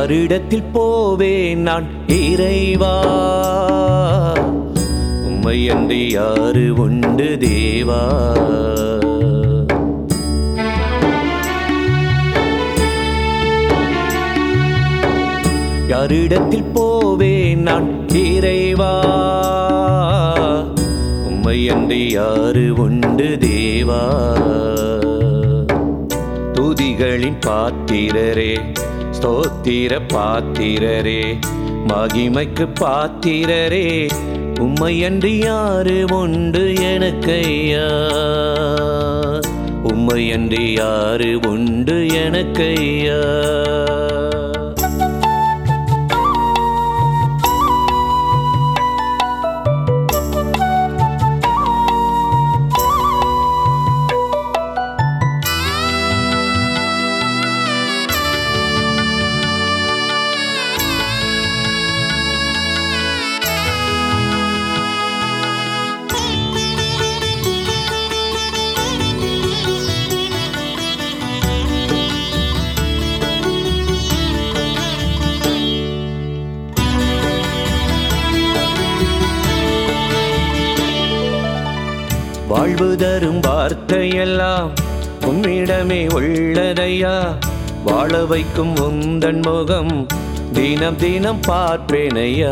யாரிடத்தில் போவேன் நான் இறைவா உம்மை அன்றி யாரு உண்டு தேவா யாரிடத்தில் போவேன் நான் இறைவா உம்மை அன்றி யாரு உண்டு தேவா துதிகளின் பாத்திரரே ஸ்தோத்திர பாத்திரரே மகிமைக்கு பாத்திரரே உம்மை அன்றி யாரு உண்டு எனக்கையா உம்மை அன்றி யாரு உண்டு எனக்கையா வாழ்வு தரும் வார்த்தையெல்லாம் உம்மிடமே உள்ளதையா வாழ வைக்கும் உந்தன் முகம் தினம் தினம் பார்ப்பேனையா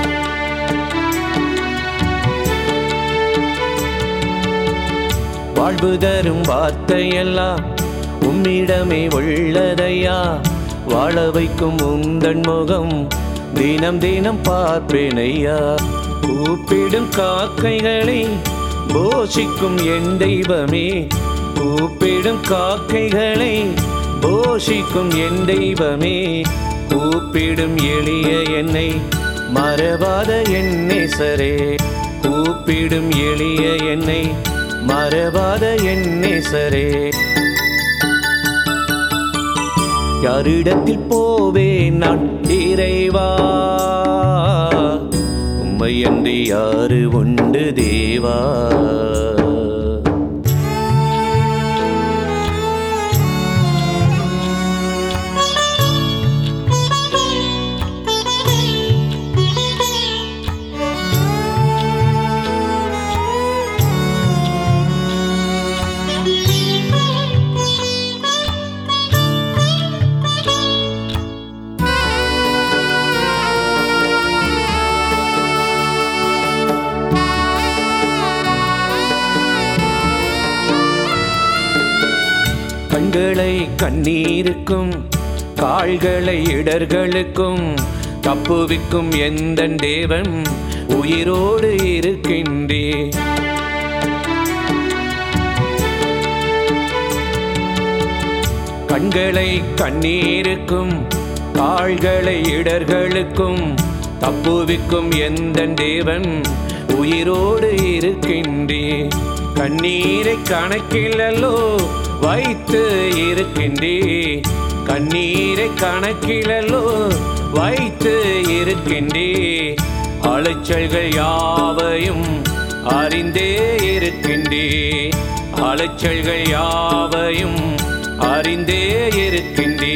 வாழ்வு தரும் வார்த்தையெல்லாம் உம்மிடமே உள்ளதையா வாழ வைக்கும் உந்தன் முகம் தினம் தினம் பார்ப்பேனையா கூப்பிடும் காக்கைகளை போஷிக்கும் என் தெய்வமே கூப்பிடும் காக்கைகளை போஷிக்கும் என் தெய்வமே கூப்பிடும் எளிய என்னை மறவாத என் நேசரே கூப்பிடும் எளிய என்னை மறவாத என் நேசரே யாரிடத்தில் போவேன் நான் இறைவா உம்மை அன்றி யாரு உண்டு தேவா கண்களை கண்ணீருக்கும் கால்களை இடர்களுக்கும் தப்புவிக்கும் எந்த தேவன் உயிரோடு இருக்கின்றே கண்களை கண்ணீருக்கும் கால்களை இடர்களுக்கும் தப்புவிக்கும் எந்த தேவன் உயிரோடு இருக்கின்றே கண்ணீரை கணக்கிலல்லோ வைத்து இருக்கின்றே கண்ணீரை கணக்கிலல்லோ வைத்து இருக்கின்றே அலைச்சல்கள் யாவையும் அறிந்தே இருக்கின்றே அலைச்சல்கள் யாவையும் அறிந்தே இருக்கின்றே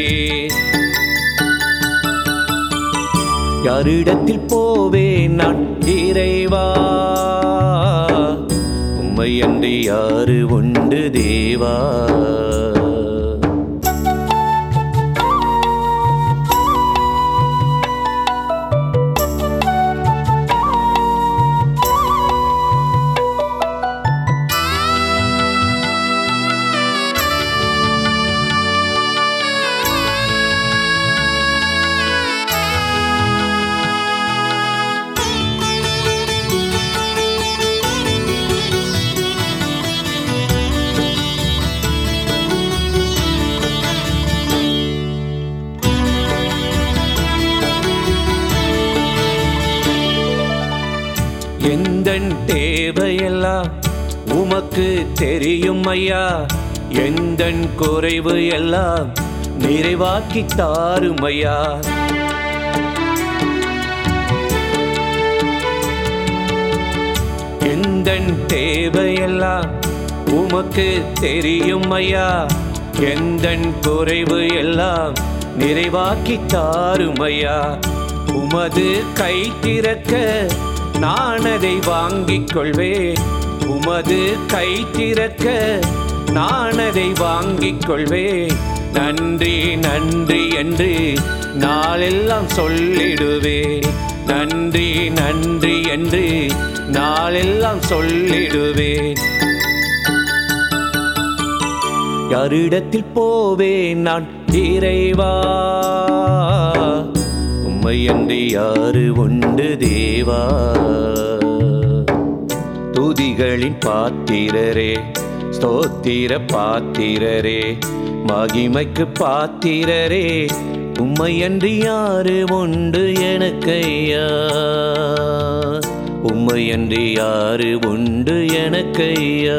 யாரிடத்தில் போவேன் நான் இறைவா உம்மை அன்றி யாரு உண்டு தேவா எந்தன் தேவையெல்லாம் உமக்கு தெரியும் ஐயா எந்தன் குறைவு எல்லாம் நிறைவாக்கி தாரும் ஐயா எந்தன் தேவையெல்லாம் உமக்கு தெரியும் ஐயா எந்தன் குறைவு எல்லாம் நிறைவாக்கி தாருமையா உமது கை திறக்க நான் அதை வாங்கிக் கொள்வேன் உமது கை திறக்க நான் அதை வாங்கிக் கொள்வேன் நன்றி நன்றி என்று நாளெல்லாம் சொல்லிடுவேன் நன்றி நன்றி என்று நாளெல்லாம் சொல்லிடுவேன் யாரிடத்தில் போவேன் நான் இறைவா உம்மை அன்றி யாரு உண்டு தேவா துதிகளின் பாத்திரரே ஸ்தோத்திர பாத்திரரே மகிமைக்கு பாத்திரரே உம்மை அன்றி யாரு உண்டு எனக்கையா உம்மை அன்றி யாரு உண்டு எனக்கையா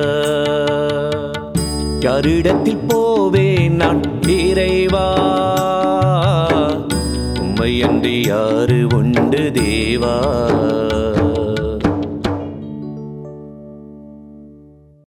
யாரிடத்தில் போவேன் நான் இறைவா உம்மை அன்றி யாரு உண்டு தேவா